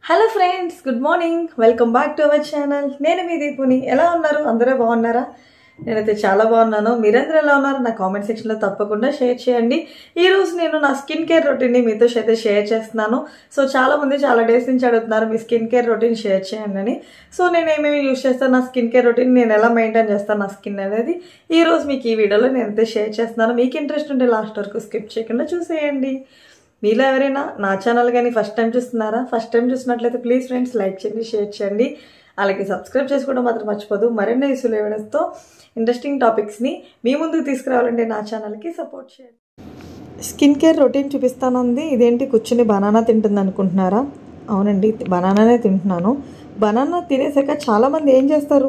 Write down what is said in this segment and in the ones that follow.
hello friends good morning welcome back to our channel నేను మీ దీపుని ఎలా ఉన్నారు అందరూ బాగున్నారా నేనైతే చాలా బాగున్నాను మీరందరూ ఎలా ఉన్నారు నా కామెంట్ సెక్షన్లో తప్పకుండా షేర్ చేయండి ఈ రోజు నేను నా స్కిన్ కేర్ రొటీన్ని మీతో అయితే షేర్ చేస్తున్నాను సో చాలా మంది చాలా డేస్ నుంచి అడుగుతున్నారు మీ స్కిన్ కేర్ రొటీన్ షేర్ చేయండి అని సో నేను ఏమేమి యూస్ చేస్తాను నా స్కిన్ కేర్ రొటీన్ నేను ఎలా మెయింటైన్ చేస్తాను నా స్కిన్ అనేది ఈ రోజు మీకు ఈ వీడియోలో నేనైతే షేర్ చేస్తున్నాను మీకు ఇంట్రెస్ట్ ఉంటే లాస్ట్ వరకు స్కిప్ చేయకుండా చూసేయండి మీలో ఎవరైనా నా ఛానల్ కానీ ఫస్ట్ టైం చూస్తున్నారా ఫస్ట్ టైం చూసినట్లయితే ప్లీజ్ ఫ్రెండ్స్ లైక్ చేయండి షేర్ చేయండి అలాగే సబ్స్క్రైబ్ చేసుకోవడం మాత్రం మర్చిపోదు మరిన్ని ఇష్యూలు ఎవిడెన్స్తో ఇంట్రెస్టింగ్ టాపిక్స్ని మీ ముందుకు తీసుకురావాలంటే నా ఛానల్కి సపోర్ట్ చేయండి స్కిన్ కేర్ రొటీన్ చూపిస్తానంది ఇదేంటి కూర్చుని బనానా తింటుంది అనుకుంటున్నారా అవునండి బనానానే తింటున్నాను బనానా తినేసాక చాలామంది ఏం చేస్తారు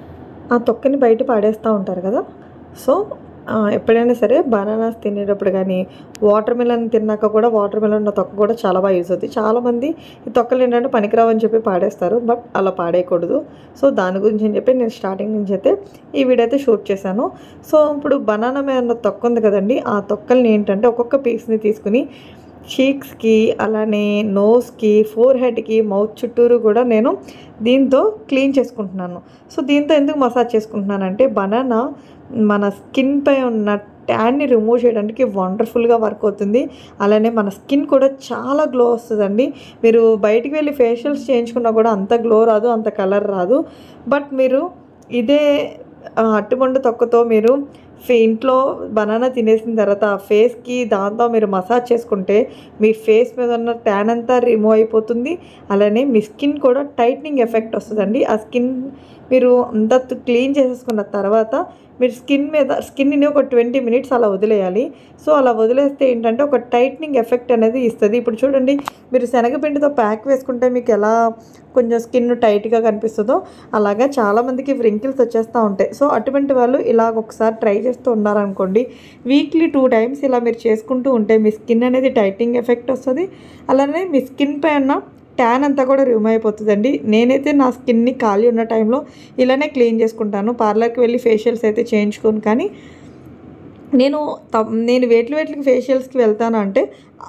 ఆ తొక్కని బయట పాడేస్తూ ఉంటారు కదా సో ఆ, ఎప్పుడైనా సరే బనానాస్ తినేటప్పుడు కానీ వాటర్ మిలన్ తిన్నాక కూడా వాటర్ మిలన్ ఉన్న తొక్క కూడా చాలా బాగా యూజ్ అవుతుంది చాలామంది ఈ తొక్కలు ఏంటంటే పనికిరావని చెప్పి పాడేస్తారు బట్ అలా పాడేయకూడదు సో దాని గురించి అని చెప్పి నేను స్టార్టింగ్ నుంచి అయితే ఈ వీడియో అయితే షూట్ చేశాను సో ఇప్పుడు బనానా మీద ఉన్న తొక్క ఉంది కదండి ఆ తొక్కల్ని ఏంటంటే ఒక్కొక్క పీస్ని తీసుకుని చీక్స్కి అలానే నోస్కి ఫోర్ హెడ్కి మౌత్ చుట్టూరు కూడా నేను దీంతో క్లీన్ చేసుకుంటున్నాను సో దీంతో ఎందుకు మసాజ్ చేసుకుంటున్నానంటే బనానా మన స్కిన్ పై ఉన్న ట్యాన్ని రిమూవ్ చేయడానికి వండర్ఫుల్గా వర్క్ అవుతుంది అలానే మన స్కిన్ కూడా చాలా గ్లో వస్తుందండి మీరు బయటికి వెళ్ళి ఫేషియల్స్ చేయించుకున్నా కూడా అంత గ్లో రాదు అంత కలర్ రాదు బట్ మీరు ఇదే ఆ, అట్టుపండు తొక్కతో మీరు ఫే- ఇంట్లో బనానా తినేసిన తర్వాత ఆ ఫేస్కి దాంతో మీరు మసాజ్ చేసుకుంటే మీ ఫేస్ మీద ఉన్న ట్యాన్ అంతా రిమూవ్ అయిపోతుంది అలానే మీ స్కిన్ కూడా టైట్నింగ్ ఎఫెక్ట్ వస్తుందండి ఆ స్కిన్ మీరు అంతా క్లీన్ చేసేసుకున్న తర్వాత మీరు స్కిన్ మీద స్కిన్ని ఒక ట్వంటీ మినిట్స్ అలా వదిలేయాలి సో అలా వదిలేస్తే ఏంటంటే ఒక టైట్నింగ్ ఎఫెక్ట్ అనేది ఇస్తుంది ఇప్పుడు చూడండి మీరు శనగపిండితో ప్యాక్ వేసుకుంటే మీకు ఎలా కొంచెం స్కిన్ టైట్గా కనిపిస్తుందో అలాగా చాలామందికి వ్రింకిల్స్ వచ్చేస్తూ ఉంటాయి సో అటువంటి వాళ్ళు ఇలాగ ఒకసారి ట్రై చేస్తూ ఉన్నారనుకోండి వీక్లీ టూ టైమ్స్ ఇలా మీరు చేసుకుంటూ ఉంటే మీ స్కిన్ అనేది టైటింగ్ ఎఫెక్ట్ వస్తుంది అలానే మీ స్కిన్ పైన ట్యాన్ అంతా కూడా రిమూవ్ అయిపోతుందండి నేనైతే నా స్కిన్ని ఖాళీ ఉన్న టైంలో ఇలానే క్లీన్ చేసుకుంటాను పార్లర్కి వెళ్ళి ఫేషియల్స్ అయితే చేయించుకోను కానీ నేను త- నేను వేట్లు వేట్లకి ఫేషియల్స్కి వెళ్తాను అంటే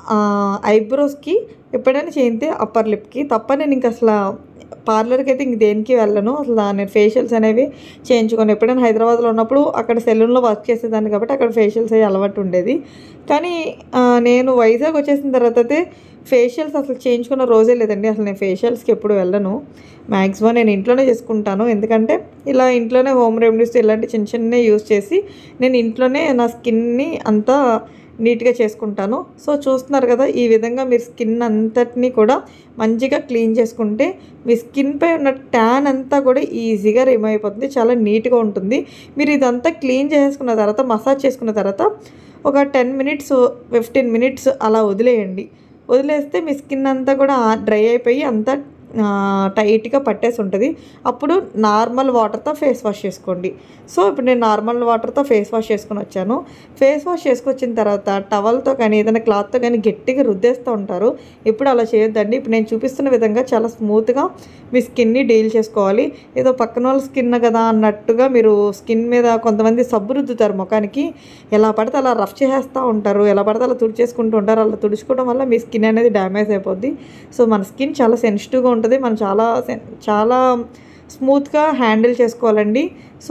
ఐబ్రోస్కి ఎప్పుడైనా చేయితే అప్పర్ లిప్కి తప్ప నేను ఇంక అసలు పార్లర్కి అయితే ఇంక దేనికి వెళ్ళను అసలు నేను ఫేషియల్స్ అనేవి చేయించుకొని ఎప్పుడైనా హైదరాబాద్లో ఉన్నప్పుడు అక్కడ సెలూన్లో వర్క్ చేసేదాన్ని కాబట్టి అక్కడ ఫేషియల్స్ అయ్యి అలవాటు ఉండేది కానీ ఆ, నేను వైజాగ్ వచ్చేసిన తర్వాత అయితే ఫేషియల్స్ అసలు చేయించుకున్న రోజే లేదండి అసలు నేను ఫేషియల్స్కి ఎప్పుడు వెళ్ళను మ్యాక్సిమం నేను ఇంట్లోనే చేసుకుంటాను ఎందుకంటే ఇలా ఇంట్లోనే హోమ్ రెమెడీస్ ఇలాంటి చిన్న చిన్నవి యూస్ చేసి నేను ఇంట్లోనే నా స్కిన్ని అంతా నీట్గా చేసుకుంటాను సో చూస్తున్నారు కదా ఈ విధంగా మీరు స్కిన్ అంతటినీ కూడా మంచిగా క్లీన్ చేసుకుంటే మీ స్కిన్ పై ఉన్న ట్యాన్ అంతా కూడా ఈజీగా రిమూవ్ అయిపోతుంది చాలా నీట్గా ఉంటుంది మీరు ఇదంతా క్లీన్ చేసుకున్న తర్వాత మసాజ్ చేసుకున్న తర్వాత ఒక టెన్ మినిట్స్ ఫిఫ్టీన్ మినిట్స్ అలా వదిలేయండి వదిలేస్తే మీ స్కిన్ అంతా కూడా డ్రై అయిపోయి అంతా ఆ, టైట్గా పట్టేసి ఉంటుంది అప్పుడు నార్మల్ వాటర్తో ఫేస్ వాష్ చేసుకోండి సో ఇప్పుడు నేను నార్మల్ వాటర్తో ఫేస్ వాష్ చేసుకుని వచ్చాను ఫేస్ వాష్ చేసుకొచ్చిన తర్వాత టవల్తో కానీ ఏదైనా క్లాత్తో కానీ గట్టిగా రుద్దేస్తూ ఉంటారు ఇప్పుడు అలా చేయొద్దండి ఇప్పుడు నేను చూపిస్తున్న విధంగా చాలా స్మూత్గా మీ స్కిన్ని డీల్ చేసుకోవాలి ఏదో పక్కన వాళ్ళ స్కిన్ కదా అన్నట్టుగా మీరు స్కిన్ మీద కొంతమంది సబ్బు రుద్దుతారు ముఖానికి ఎలా పడితే అలా రఫ్ చేసేస్తూ ఉంటారు ఎలా పడితే అలా తుడిచేసుకుంటూ ఉంటారు అలా తుడుచుకోవడం వల్ల మీ స్కిన్ అనేది డ్యామేజ్ అయిపోద్ది సో మన స్కిన్ చాలా సెన్సిటివ్గా ఉంటుంది మనం చాలా సెన్- చాలా స్మూత్గా హ్యాండిల్ చేసుకోవాలండి సో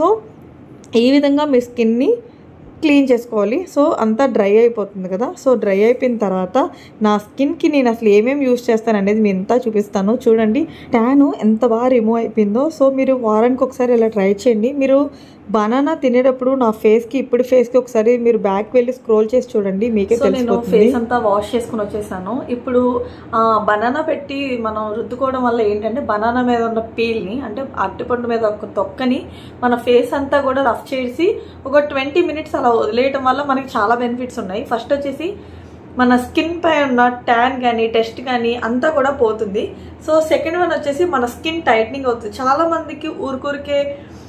ఈ విధంగా మీ స్కిన్ని క్లీన్ చేసుకోవాలి సో అంతా డ్రై అయిపోతుంది కదా సో డ్రై అయిపోయిన తర్వాత నా స్కిన్కి నేను అసలు ఏమేమి యూస్ చేస్తాను అనేది మీ అంతా చూపిస్తాను చూడండి ట్యాను ఎంత బాగా రిమూవ్ అయిపోయిందో సో మీరు వారానికి ఒకసారి ఇలా ట్రై చేయండి మీరు బనానా తినేటప్పుడు నా ఫేస్కి ఇప్పుడు ఫేస్కి ఒకసారి మీరు బ్యాక్ వెళ్ళి స్క్రోల్ చేసి చూడండి మీకే సో నేను తెలిసిపోతుంది ఫేస్ అంతా వాష్ చేసుకుని వచ్చేసాను ఇప్పుడు బనానా పెట్టి మనం రుద్దుకోవడం వల్ల ఏంటంటే బనానా మీద ఉన్న పీల్ని అంటే అరటిపండు మీద ఒక తొక్కని మన ఫేస్ అంతా కూడా రఫ్ చేసి ఒక ట్వంటీ మినిట్స్ అలా వదిలేయడం వల్ల మనకి చాలా బెనిఫిట్స్ ఉన్నాయి ఫస్ట్ వచ్చేసి మన స్కిన్ పై ఉన్న ట్యాన్ కానీ టెస్ట్ కానీ అంతా కూడా పోతుంది సో సెకండ్ వన్ వచ్చేసి మన స్కిన్ టైట్నింగ్ అవుతుంది చాలా మందికి ఊరికూరికే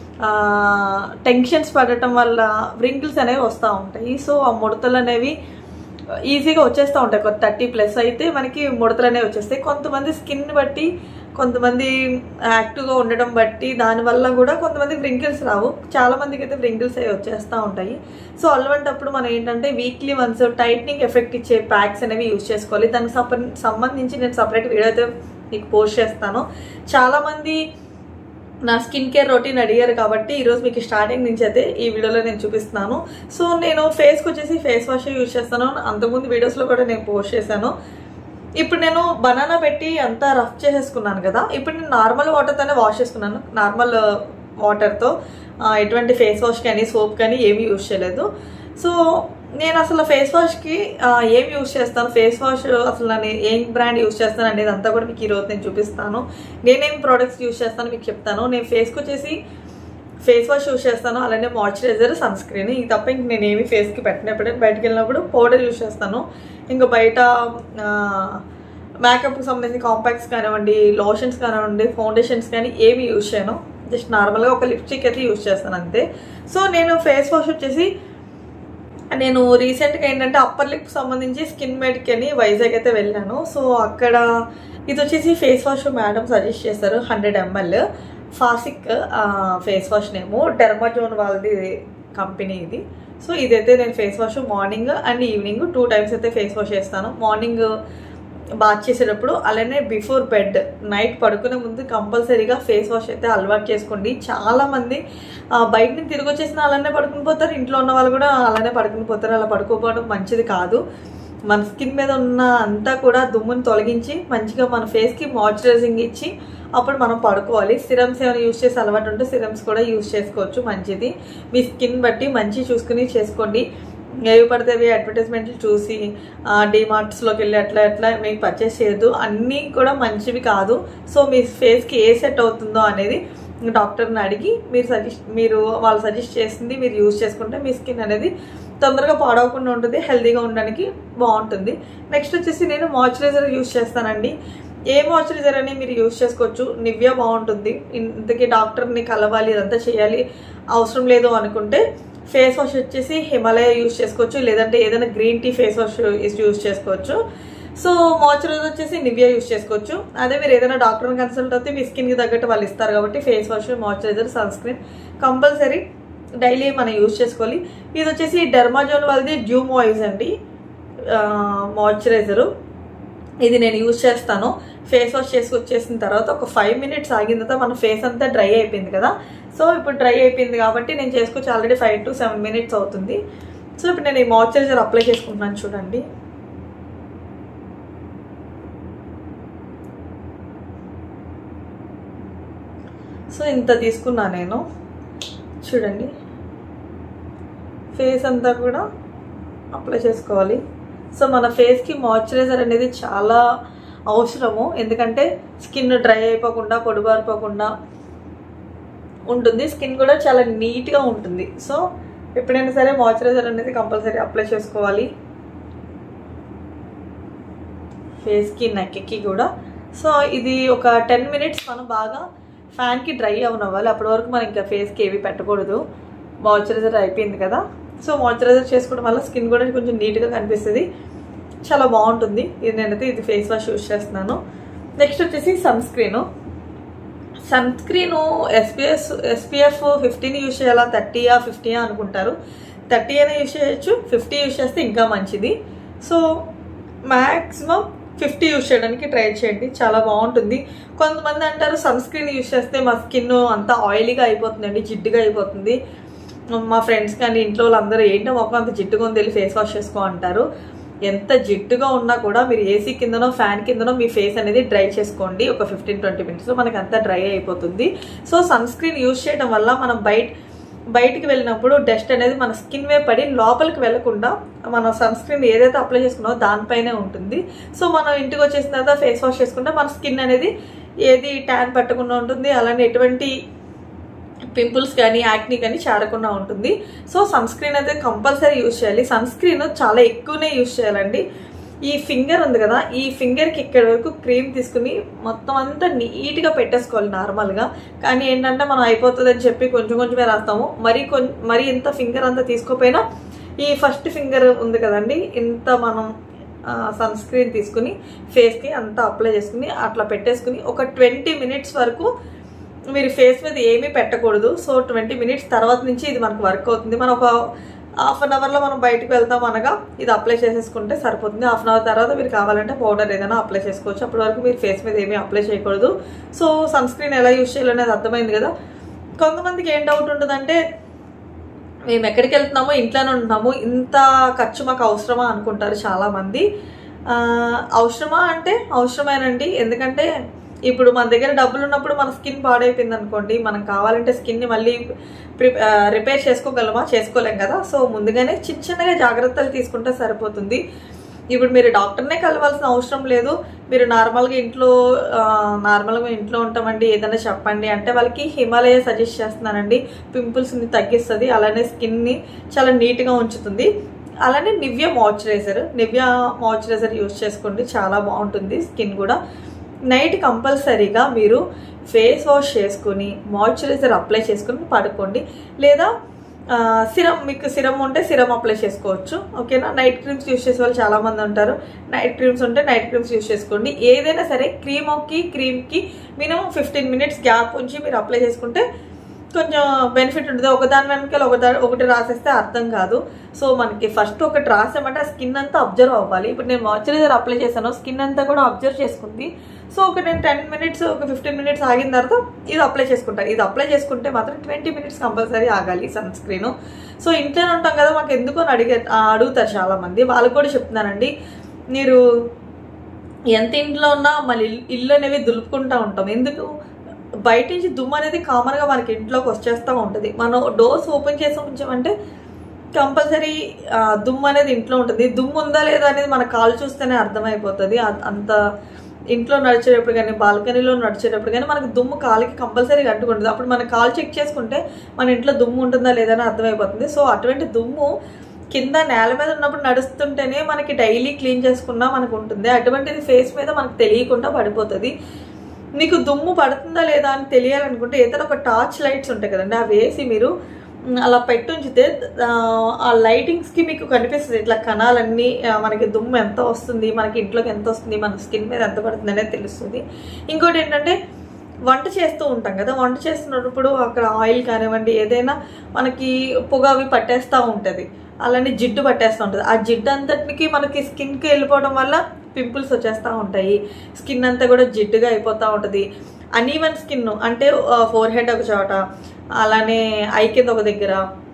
టెన్షన్స్ పడటం వల్ల వ్రింకిల్స్ అనేవి వస్తూ ఉంటాయి సో ఆ ముడతలు అనేవి ఈజీగా వచ్చేస్తూ ఉంటాయి ఒక థర్టీ ప్లస్ అయితే మనకి ముడతలు అనేవి వచ్చేస్తాయి కొంతమంది స్కిన్ బట్టి కొంతమంది యాక్టివ్గా ఉండడం బట్టి దానివల్ల కూడా కొంతమంది వ్రింకిల్స్ రావు చాలా మందికి అయితే వ్రింకిల్స్ అవి వచ్చేస్తూ ఉంటాయి సో అలవంటప్పుడు మనం ఏంటంటే వీక్లీ వన్స్ టైట్నింగ్ ఎఫెక్ట్ ఇచ్చే ప్యాక్స్ అనేవి యూజ్ చేసుకోవాలి దానికి సప- సంబంధించి నేను సపరేట్ వీడియో అయితే మీకు పోస్ట్ చేస్తాను చాలామంది నా స్కిన్ కేర్ రొటీన్ అడిగారు కాబట్టి ఈరోజు మీకు స్టార్టింగ్ నుంచి అయితే ఈ వీడియోలో నేను చూపిస్తున్నాను సో నేను ఫేస్కి వచ్చేసి ఫేస్ వాష్ యూజ్ చేస్తాను అంతకుముందు వీడియోస్లో కూడా నేను పోస్ట్ చేశాను ఇప్పుడు నేను బనానా పెట్టి అంతా రఫ్ చేసేసుకున్నాను కదా ఇప్పుడు నేను నార్మల్ వాటర్తోనే వాష్ చేసుకున్నాను నార్మల్ వాటర్తో ఎటువంటి ఫేస్ వాష్ కానీ సోప్ కానీ ఏమీ యూజ్ చేయలేదు సో నేను అసలు ఫేస్ వాష్కి ఏం యూజ్ చేస్తాను ఫేస్ వాష్ అసలు నేను ఏం బ్రాండ్ యూజ్ చేస్తాను అనేది అంతా కూడా మీకు ఈరోజు నేను చూపిస్తాను నేనేం ప్రోడక్ట్స్ యూజ్ చేస్తాను మీకు చెప్తాను నేను ఫేస్కి వచ్చేసి ఫేస్ వాష్ యూజ్ చేస్తాను అలానే మాయిశ్చరైజర్ సన్ స్క్రీన్ ఇది తప్ప ఇంక నేను ఏమి ఫేస్కి పెట్టినప్పుడు బయటకు వెళ్ళినప్పుడు పౌడర్ యూజ్ చేస్తాను ఇంకా బయట మేకప్కి సంబంధించిన కాంపాక్ట్స్ కానివ్వండి లోషన్స్ కానివ్వండి ఫౌండేషన్స్ కానీ ఏమి యూజ్ చేయను జస్ట్ నార్మల్గా ఒక లిప్స్టిక్ అయితే యూజ్ చేస్తాను అంతే సో నేను ఫేస్ వాష్ వచ్చేసి నేను రీసెంట్గా ఏంటంటే అప్పర్ లిప్ సంబంధించి స్కిన్ మేడ్కి అని వైజాగ్ అయితే వెళ్ళాను సో అక్కడ ఇది వచ్చేసి ఫేస్ వాష్ మేడం సజెస్ట్ చేశారు హండ్రెడ్ ఎంఎల్ ఫాసిక్ ఫేస్ వాష్ నేము డెర్మాజోన్ వాళ్ళది కంపెనీ ఇది సో ఇదైతే నేను face wash morning and evening two times అయితే ఫేస్ వాష్ చేస్తాను మార్నింగ్ బాత్ చేసేటప్పుడు అలానే బిఫోర్ బెడ్ నైట్ పడుకునే ముందు కంపల్సరీగా ఫేస్ వాష్ అయితే అలవాటు చేసుకోండి చాలా మంది ఆ, బయట నుంచి తిరిగి వచ్చేసిన అలానే పడుకుని పోతారు ఇంట్లో ఉన్న వాళ్ళు కూడా అలానే పడుకుని పోతారు అలా పడుకోపోవడం మంచిది కాదు మన స్కిన్ మీద ఉన్న అంతా కూడా దుమ్ముని తొలగించి మంచిగా మన ఫేస్కి మాయిశ్చరైజింగ్ ఇచ్చి అప్పుడు మనం పడుకోవాలి సిరమ్స్ ఏమైనా యూస్ చేసి అలవాటు ఉంటే సిరమ్స్ కూడా యూస్ చేసుకోవచ్చు మంచిది మీ స్కిన్ బట్టి మంచి చూసుకుని చేసుకోండి ఏవి పడితే అవి అడ్వర్టైజ్మెంట్లు చూసి డిమార్ట్స్లోకి వెళ్ళి అట్లా అట్లా మీకు పర్చేస్ చేయొద్దు అన్నీ కూడా మంచివి కాదు సో మీ ఫేస్కి ఏ సెట్ అవుతుందో అనేది డాక్టర్ని అడిగి మీరు సజెస్ట్ మీరు వాళ్ళు సజెస్ట్ చేసింది మీరు యూజ్ చేసుకుంటే మీ స్కిన్ అనేది తొందరగా పాడవకుండా ఉంటుంది హెల్తీగా ఉండడానికి బాగుంటుంది నెక్స్ట్ వచ్చేసి నేను మాయిశ్చరైజర్ యూజ్ చేస్తానండి ఏ మాయిశ్చరైజర్ అని మీరు యూజ్ చేసుకోవచ్చు నివ్యా బాగుంటుంది ఇంతకీ డాక్టర్ని కలవాలి ఇదంతా చేయాలి అవసరం లేదు అనుకుంటే ఫేస్ వాష్ వచ్చేసి హిమాలయ యూజ్ చేసుకోవచ్చు లేదంటే ఏదైనా green tea face wash use చేసుకోవచ్చు సో మాయిశ్చరైజర్ వచ్చేసి నివ్యా యూజ్ చేసుకోవచ్చు అదే మీరు ఏదైనా డాక్టర్ని కన్సల్ట్ అయితే మీ స్కిన్కి తగ్గట్టు వాళ్ళు ఇస్తారు కాబట్టి face wash moisturiser sunscreen compulsory daily మనం యూజ్ చేసుకోవాలి ఇది వచ్చేసి డెర్మాజోన్ వాళ్ళది డ్యూ మాయిస్ అండి మాయిశ్చరైజరు ఇది నేను యూజ్ చేస్తాను ఫేస్ వాష్ చేసి వచ్చేసిన తర్వాత ఒక ఫైవ్ మినిట్స్ ఆగిన తర్వాత మన ఫేస్ అంతా డ్రై అయిపోయింది కదా సో ఇప్పుడు డ్రై అయిపోయింది కాబట్టి నేను చేసుకొచ్చి already five to seven minutes అవుతుంది సో ఇప్పుడు నేను ఈ మాయిశ్చరైజర్ అప్లై చేసుకుంటున్నాను చూడండి సో ఇంత తీసుకున్నా నేను చూడండి ఫేస్ అంతా కూడా అప్లై చేసుకోవాలి సో మన ఫేస్కి మాయిశ్చరైజర్ అనేది చాలా అవసరము ఎందుకంటే స్కిన్ డ్రై అయిపోకుండా పొడిబారిపోకుండా ఉంటుంది స్కిన్ కూడా చాలా నీట్గా ఉంటుంది సో ఎప్పుడైనా సరే మాయిశ్చరైజర్ అనేది కంపల్సరీ అప్లై చేసుకోవాలి ఫేస్కి నెక్కి కూడా సో ఇది ఒక టెన్ మినిట్స్ మనం బాగా ఫ్యాన్కి డ్రై అవనవ్వాలి అప్పటి వరకు మనం ఇంకా ఫేస్కి ఏవి పెట్టకూడదు మాయిశ్చరైజర్ అయిపోయింది కదా సో మాయిశ్చరైజర్ చేసుకోవడం వల్ల స్కిన్ కూడా కొంచెం నీట్గా కనిపిస్తుంది చాలా బాగుంటుంది ఇది నేనైతే ఇది ఫేస్ వాష్ యూస్ చేస్తున్నాను నెక్స్ట్ వచ్చేసి sunscreen sunscreen SPS SPF fifteen use చేయాలా థర్టీయా ఫిఫ్టీయా అనుకుంటారు థర్టీ అయినా యూస్ చేయొచ్చు ఫిఫ్టీ యూస్ చేస్తే ఇంకా మంచిది సో మ్యాక్సిమం ఫిఫ్టీ యూస్ చేయడానికి ట్రై చేయండి చాలా బాగుంటుంది కొంతమంది అంటారు సన్ స్క్రీన్ యూస్ చేస్తే మా స్కిన్ అంతా ఆయిలీగా అయిపోతుందండి జిడ్డుగా అయిపోతుంది మా ఫ్రెండ్స్ కానీ ఇంట్లో వాళ్ళందరూ ఏంటో మొక్క అంత జిడ్డుగా ఉంది వెళ్ళి ఫేస్ వాష్ చేసుకో అంటారు ఎంత జిడ్డుగా ఉన్నా కూడా మీరు ఏసీ కిందనో ఫ్యాన్ కిందనో మీ ఫేస్ అనేది డ్రై చేసుకోండి ఒక ఫిఫ్టీన్ ట్వంటీ మినిట్స్లో మనకి అంతా డ్రై అయిపోతుంది సో సన్ స్క్రీన్ యూస్ చేయడం వల్ల మనం బయట బయటికి వెళ్ళినప్పుడు డస్ట్ అనేది మన స్కిన్ వే పడి లోపలికి వెళ్లకుండా మనం సన్ స్క్రీన్ ఏదైతే అప్లై చేసుకున్నామో దానిపైనే ఉంటుంది సో మనం ఇంటికి వచ్చేసిన తర్వాత ఫేస్ వాష్ చేసుకుంటే మన స్కిన్ అనేది ఏది ట్యాన్ పట్టకుండా ఉంటుంది అలానే ఎటువంటి పింపుల్స్ కానీ యాక్ని కానీ చేరకుండా ఉంటుంది సో సన్ స్క్రీన్ అయితే కంపల్సరీ యూజ్ చేయాలి సన్ స్క్రీన్ చాలా ఎక్కువనే యూజ్ చేయాలండి ఈ ఫింగర్ ఉంది కదా ఈ ఫింగర్కి ఇక్కడ వరకు క్రీమ్ తీసుకుని మొత్తం అంతా నీట్గా పెట్టేసుకోవాలి నార్మల్గా కానీ ఏంటంటే మనం అయిపోతుంది అని చెప్పి కొంచెం కొంచెమే రాస్తాము మరి కొంచెం మరి ఇంత ఫింగర్ అంతా తీసుకోపోయినా ఈ ఫస్ట్ ఫింగర్ ఉంది కదండి ఇంత మనం సన్ స్క్రీన్ తీసుకుని ఫేస్కి అంతా అప్లై చేసుకుని అట్లా పెట్టేసుకుని ఒక ట్వంటీ మినిట్స్ వరకు మీరు ఫేస్ మీద ఏమీ పెట్టకూడదు సో ట్వంటీ మినిట్స్ తర్వాత నుంచి ఇది మనకు వర్క్ అవుతుంది మనం ఒక హాఫ్ అన్ అవర్లో మనం బయటకు వెళ్తాం అనగా ఇది అప్లై చేసేసుకుంటే సరిపోతుంది హాఫ్ అన్ అవర్ తర్వాత మీరు కావాలంటే పౌడర్ ఏదైనా అప్లై చేసుకోవచ్చు అప్పటి వరకు మీరు ఫేస్ మీద ఏమీ అప్లై చేయకూడదు సో సన్ స్క్రీన్ ఎలా యూజ్ చేయాలనేది అర్థమైంది కదా కొంతమందికి ఏం డౌట్ ఉంటుందంటే మేము ఎక్కడికి వెళ్తున్నామో ఇంట్లోనే ఉంటున్నాము ఇంత ఖర్చు మాకు అవసరమా అనుకుంటారు చాలామంది ఆ, అవసరమా అంటే అవసరమేనండి ఎందుకంటే ఇప్పుడు మన దగ్గర డబ్బులు ఉన్నప్పుడు మన స్కిన్ పాడైపోయింది అనుకోండి మనం కావాలంటే స్కిన్ని మళ్ళీ ప్రి రిపేర్ చేసుకోగలమా చేసుకోలేం కదా సో ముందుగానే చిన్న చిన్నగా జాగ్రత్తలు తీసుకుంటే సరిపోతుంది ఇప్పుడు మీరు డాక్టర్నే కలవాల్సిన అవసరం లేదు మీరు నార్మల్గా ఇంట్లో ఆ, నార్మల్గా ఇంట్లో ఉంటామండి ఏదైనా చెప్పండి అంటే వాళ్ళకి హిమాలయ సజెస్ట్ చేస్తున్నానండి పింపుల్స్ని తగ్గిస్తుంది అలానే స్కిన్ని చాలా నీట్గా ఉంచుతుంది అలానే Nivea moisturiser Nivea moisturiser use చేసుకోండి చాలా బాగుంటుంది స్కిన్ కూడా నైట్ కంపల్సరీగా మీరు ఫేస్ వాష్ చేసుకొని మాయిశ్చరైజర్ అప్లై చేసుకొని పడుకోండి లేదా సిరం మీకు సిరం ఉంటే సిరం అప్లై చేసుకోవచ్చు ఓకేనా నైట్ క్రీమ్స్ యూస్ చేసే వాళ్ళు చాలా మంది ఉంటారు నైట్ క్రీమ్స్ ఉంటే నైట్ క్రీమ్స్ యూస్ చేసుకోండి ఏదైనా సరే క్రీమ్కి క్రీమ్కి మినిమం ఫిఫ్టీన్ మినిట్స్ గ్యాప్ ఉంచి మీరు అప్లై చేసుకుంటే కొంచెం బెనిఫిట్ ఉంటుంది ఒకదాని వెనకాల ఒకదా ఒకటి రాసేస్తే అర్థం కాదు సో మనకి ఫస్ట్ ఒకటి రాసామంటే ఆ స్కిన్ అంతా అబ్జర్వ్ అవ్వాలి ఇప్పుడు నేను మాయిశ్చరైజర్ అప్లై చేశాను స్కిన్ అంతా కూడా అబ్జర్వ్ చేసుకుంది సో ఒక నేను టెన్ మినిట్స్ ఒక ఫిఫ్టీన్ మినిట్స్ ఆగిన తర్వాత ఇది అప్లై చేసుకుంటాను ఇది అప్లై చేసుకుంటే మాత్రం ట్వంటీ మినిట్స్ కంపల్సరీ ఆగాలి సన్ స్క్రీన్ సో ఇంట్లోనే ఉంటాం కదా మాకు ఎందుకు అని అడిగే ఆ, అడుగుతారు చాలామంది వాళ్ళకి కూడా చెప్తున్నానండి మీరు ఎంత ఇంట్లో ఉన్నా మళ్ళీ ఇల్లు- ఇల్లు అనేవి దులుపుకుంటూ ఉంటాం ఎందుకు బయట నుంచి దుమ్ము అనేది కామన్గా మనకి ఇంట్లోకి వచ్చేస్తూ ఉంటుంది మనం డోర్స్ ఓపెన్ చేసి ఉంచామంటే కంపల్సరీ దుమ్ము అనేది ఇంట్లో ఉంటుంది దుమ్ము ఉందా లేదా అనేది మన కాలు చూస్తేనే అర్థమైపోతుంది అ- అంత ఇంట్లో నడిచేటప్పుడు కానీ బాల్కనీలో నడిచేటప్పుడు కానీ మనకు దుమ్ము కాలుకి కంపల్సరీగా అంటుకుంటుంది అప్పుడు మన కాలు చెక్ చేసుకుంటే మన ఇంట్లో దుమ్ము ఉంటుందా లేదా అని అర్థమైపోతుంది సో అటువంటి దుమ్ము కింద నేల మీద ఉన్నప్పుడు నడుస్తుంటేనే మనకి డైలీ క్లీన్ చేసుకున్నా మనకు ఉంటుంది అటువంటిది ఫేస్ మీద మనకు తెలియకుండా పడిపోతుంది మీకు దుమ్ము పడుతుందా లేదా అని తెలియాలనుకుంటే ఏదైనా ఒక టార్చ్ లైట్స్ ఉంటాయి కదండి అవి వేసి మీరు మ్, అలా పెట్టి ఉంచితే ఆ, ఆ లైటింగ్స్కి మీకు కనిపిస్తుంది ఇట్లా కణాలన్నీ ఆ, మనకి దుమ్ము ఎంత వస్తుంది మనకి ఇంట్లోకి ఎంత వస్తుంది మన స్కిన్ మీద ఎంత పడుతుంది అనేది తెలుస్తుంది ఇంకోటి ఏంటంటే వంట చేస్తూ ఉంటాం కదా వంట చేస్తున్నప్పుడు అక్కడ ఆయిల్ కానివ్వండి ఏదైనా మనకి పొగ అవి పట్టేస్తూ ఉంటుంది అలానే జిడ్డు పట్టేస్తూ ఉంటుంది ఆ జిడ్డు అంతటికి మనకి స్కిన్కి వెళ్ళిపోవడం వల్ల పింపుల్స్ వచ్చేస్తూ ఉంటాయి స్కిన్ అంతా కూడా జిడ్డుగా అయిపోతూ ఉంటుంది అనీవన్ స్కిన్ అంటే ఫోర్ హెడ్ ఒక చోట అలానే ఐ కింద ఒక దగ్గర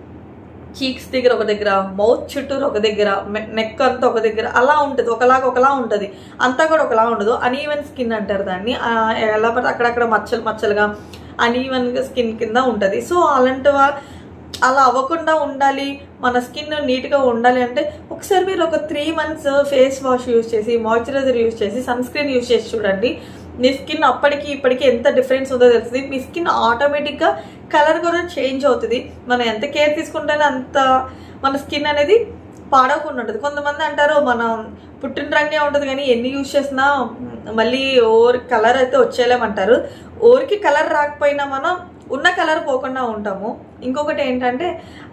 చీక్స్ దగ్గర ఒక దగ్గర మౌత్ చుట్టూరు ఒక దగ్గర నెక్ అంతా ఒక దగ్గర అలా ఉంటుంది ఒకలాగా ఒకలా ఉంటుంది అంతా కూడా ఒకలా ఉండదు అనీవెన్ స్కిన్ అంటారు దాన్ని ఆ, ఎలా పడితే అక్కడక్కడ మచ్చలు మచ్చలుగా అనీవెన్గా స్కిన్ కింద ఉంటుంది సో అలాంటి వా అలా అవ్వకుండా ఉండాలి మన స్కిన్ నీట్గా ఉండాలి అంటే ఒకసారి మీరు ఒక three months face wash use చేసి మాయిశ్చరైజర్ యూస్ చేసి సన్ స్క్రీన్ యూస్ చేసి చూడండి మీ స్కిన్ అప్పటికి ఇప్పటికి ఎంత డిఫరెన్స్ ఉందో తెలుస్తుంది మీ స్కిన్ ఆటోమేటిక్గా కలర్ కూడా చేంజ్ అవుతుంది మనం ఎంత కేర్ తీసుకుంటేనే అంత మన స్కిన్ అనేది పాడవకుండా ఉంటుంది కొంతమంది అంటారు మనం పుట్టిన రంగే ఉంటుంది కానీ ఎన్ని యూజ్ చేసినా మళ్ళీ ఓర్ కలర్ అయితే వచ్చేయలేమంటారు ఓరికి కలర్ రాకపోయినా మనం ఉన్న కలర్ పోకుండా ఉంటాము ఇంకొకటి ఏంటంటే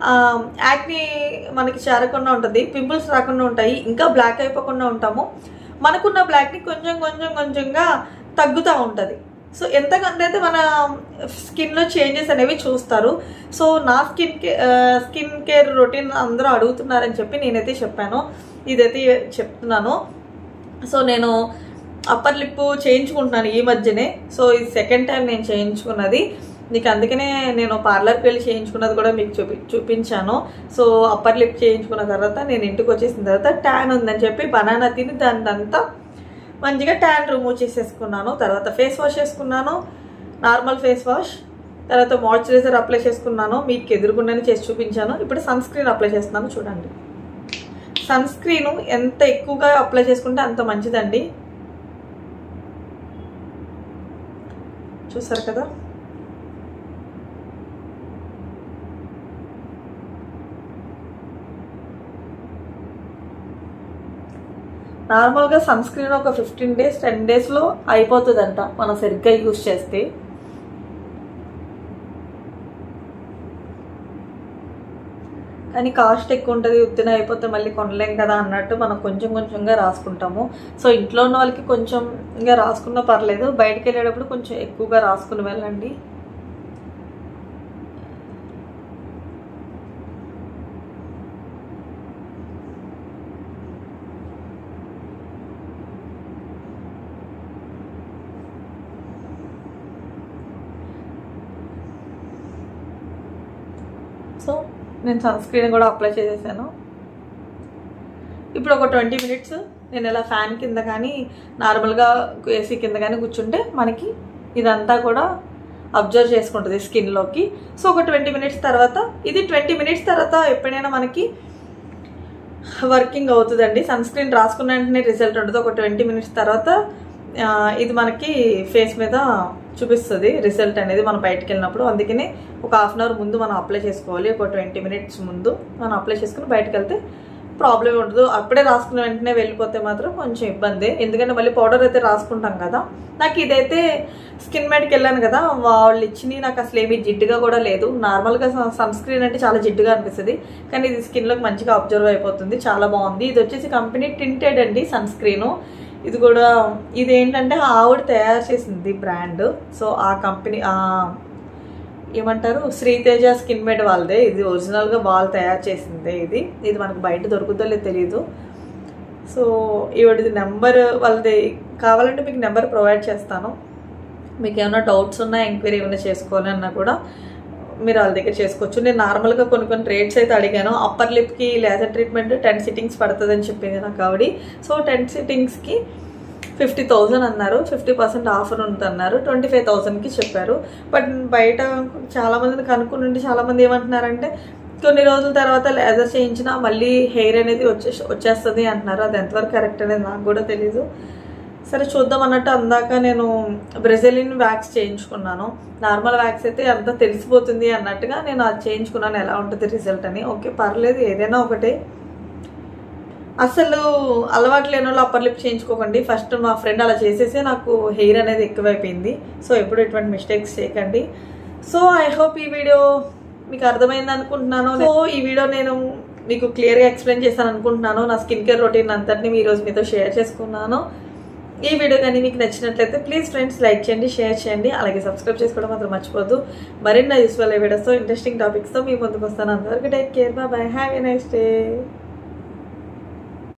యాక్ని మనకి చేరకుండా ఉంటుంది పింపుల్స్ రాకుండా ఉంటాయి ఇంకా బ్లాక్ అయిపోకుండా ఉంటాము మనకున్న బ్లాక్ని కొంచెం కొంచెం కొంచెంగా తగ్గుతూ ఉంటుంది సో ఎంతకంటే అయితే మన స్కిన్లో చేంజెస్ అనేవి చూస్తారు సో నా స్కిన్ కే స్కిన్ కేర్ రొటీన్ అందరూ అడుగుతున్నారని చెప్పి నేనైతే చెప్పాను ఇదైతే చెప్తున్నాను సో నేను అప్పర్ లిప్ చేయించుకుంటున్నాను ఈ మధ్యనే సో ఇది సెకండ్ టైం నేను చేయించుకున్నది నీకు అందుకనే నేను పార్లర్కి వెళ్ళి చేయించుకున్నది కూడా మీకు చూపి చూపించాను సో అప్పర్ లిప్ చేయించుకున్న తర్వాత నేను ఇంటికి వచ్చేసిన తర్వాత ట్యాన్ ఉందని చెప్పి బనానా తిని దాని అంతా మంచిగా ట్యాన్ రిమూవ్ చేసేసుకున్నాను తర్వాత ఫేస్ వాష్ చేసుకున్నాను నార్మల్ ఫేస్ వాష్ తర్వాత మాయిశ్చరైజర్ అప్లై చేసుకున్నాను మీకు ఎదురుకుండానే చేసి చూపించాను ఇప్పుడు సన్ స్క్రీన్ అప్లై చేస్తున్నాను చూడండి సన్ స్క్రీన్ ఎంత ఎక్కువగా అప్లై చేసుకుంటే అంత మంచిదండి చూసారు కదా నార్మల్గా సన్ స్క్రీన్ ఒక ఫిఫ్టీన్ డేస్ టెన్ డేస్లో అయిపోతుందంట మనం సరిగ్గా యూస్ చేస్తే కానీ కాస్ట్ ఎక్కువ ఉంటుంది ఉత్తిన అయిపోతే మళ్ళీ కొనలేం కదా అన్నట్టు మనం కొంచెం కొంచెంగా రాసుకుంటాము సో ఇంట్లో ఉన్న వాళ్ళకి కొంచెం ఇంకా రాసుకున్నా పర్లేదు బయటకు వెళ్ళేటప్పుడు కొంచెం ఎక్కువగా రాసుకుని వెళ్ళండి సో నేను సన్ స్క్రీన్ కూడా అప్లై చేసేసాను ఇప్పుడు ఒక ట్వంటీ మినిట్స్ నేను ఇలా ఫ్యాన్ కింద కానీ నార్మల్గా ఏసీ కింద కానీ కూర్చుంటే మనకి ఇదంతా కూడా అబ్జర్వ్ చేసుకుంటుంది స్కిన్లోకి సో ఒక ట్వంటీ మినిట్స్ తర్వాత ఇది ట్వంటీ మినిట్స్ తర్వాత ఎప్పుడైనా మనకి వర్కింగ్ అవుతుందండి సన్ స్క్రీన్ రాసుకున్న వెంటనే రిజల్ట్ ఉంటుంది ఒక ట్వంటీ మినిట్స్ తర్వాత ఆ, ఇది మనకి ఫేస్ మీద చూపిస్తుంది రిజల్ట్ అనేది మనం బయటకు వెళ్ళినప్పుడు అందుకనే ఒక హాఫ్ అన్ అవర్ ముందు మనం అప్లై చేసుకోవాలి ఒక ట్వంటీ మినిట్స్ ముందు మనం అప్లై చేసుకుని బయటకు వెళ్తే ప్రాబ్లం ఉండదు అప్పుడే రాసుకున్న వెంటనే వెళ్ళిపోతే మాత్రం కొంచెం ఇబ్బంది ఎందుకంటే మళ్ళీ పౌడర్ అయితే రాసుకుంటాం కదా నాకు ఇదైతే స్కిన్ మేడ్కి వెళ్ళాను కదా వాళ్ళు ఇచ్చింది నాకు అసలు ఏమీ జిడ్డుగా కూడా లేదు నార్మల్గా సన్ స్క్రీన్ అంటే చాలా జిడ్డుగా అనిపిస్తుంది కానీ ఇది స్కిన్లోకి మంచిగా అబ్జర్వ్ అయిపోతుంది చాలా బాగుంది ఇది వచ్చేసి కంపెనీ టింటెడ్ అండి సన్ స్క్రీను ఇది కూడా ఇది ఏంటంటే ఆవిడ తయారు చేసింది బ్రాండ్ సో ఆ కంపెనీ ఏమంటారు శ్రీతేజ స్కిన్ మేడ్ వాళ్ళదే ఇది ఒరిజినల్గా వాళ్ళు తయారు చేసిందే ఇది ఇది మనకు బయట దొరుకుతుందో లేదో తెలియదు సో ఈవిడది నెంబర్ వాళ్ళది కావాలంటే మీకు నెంబర్ ప్రొవైడ్ చేస్తాను మీకు ఏమైనా డౌట్స్ ఉన్నా ఎంక్వైరీ ఏమైనా చేసుకోవాలన్నా కూడా మీరు వాళ్ళ దగ్గర చేసుకోవచ్చు నేను నార్మల్గా కొన్ని కొన్ని రేట్స్ అయితే అడిగాను అప్పర్ లిప్కి లేజర్ ట్రీట్మెంట్ టెన్ సిట్టింగ్స్ పడుతుందని చెప్పింది నాకు ఆవిడ సో టెన్ సిట్టింగ్స్కి ఫిఫ్టీ థౌజండ్ అన్నారు ఫిఫ్టీ పర్సెంట్ ఆఫర్ ఉంటుంది అన్నారు ట్వంటీ ఫైవ్ థౌజండ్కి చెప్పారు బట్ బయట చాలా మందిని కనుక్కుని చాలా మంది ఏమంటున్నారంటే కొన్ని రోజుల తర్వాత లేజర్ చేయించినా మళ్ళీ హెయిర్ అనేది వచ్చే వచ్చేస్తుంది అంటున్నారు అది ఎంతవరకు కరెక్ట్ అనేది నాకు కూడా తెలీదు సరే చూద్దాం అన్నట్టు అందాక నేను బ్రెజిలియన్ వ్యాక్స్ చేయించుకున్నాను నార్మల్ వ్యాక్స్ అయితే అంతా తెలిసిపోతుంది అన్నట్టుగా నేను అది చేయించుకున్నాను ఎలా ఉంటుంది రిజల్ట్ అని ఓకే పర్లేదు ఏదైనా ఒకటే అసలు అలవాటు లేని వాళ్ళు అప్పర్ లిప్ చేయించుకోకండి ఫస్ట్ మా ఫ్రెండ్ అలా చేసేసి నాకు హెయిర్ అనేది ఎక్కువైపోయింది సో ఎప్పుడు ఎటువంటి మిస్టేక్స్ చేయకండి సో ఐ హోప్ ఈ వీడియో మీకు అర్థమైంది అనుకుంటున్నాను సో ఈ వీడియో నేను మీకు క్లియర్గా ఎక్స్ప్లెయిన్ చేశాను అనుకుంటున్నాను నా స్కిన్ కేర్ రొటీన్ అంతటిని ఈ రోజు మీతో షేర్ చేసుకున్నాను ఈ వీడియో కానీ మీకు నచ్చినట్లయితే ప్లీజ్ ఫ్రెండ్స్ లైక్ చేయండి షేర్ చేయండి అలాగే సబ్స్క్రైబ్ చేసుకోవడం మాత్రం మర్చిపోద్దు మరిన్ని యూస్ఫుల్ వీడియోస్తో ఇంట్రెస్టింగ్ టాపిక్స్తో మీ ముందుకు వస్తాను అంతవరకు take care bye have a nice day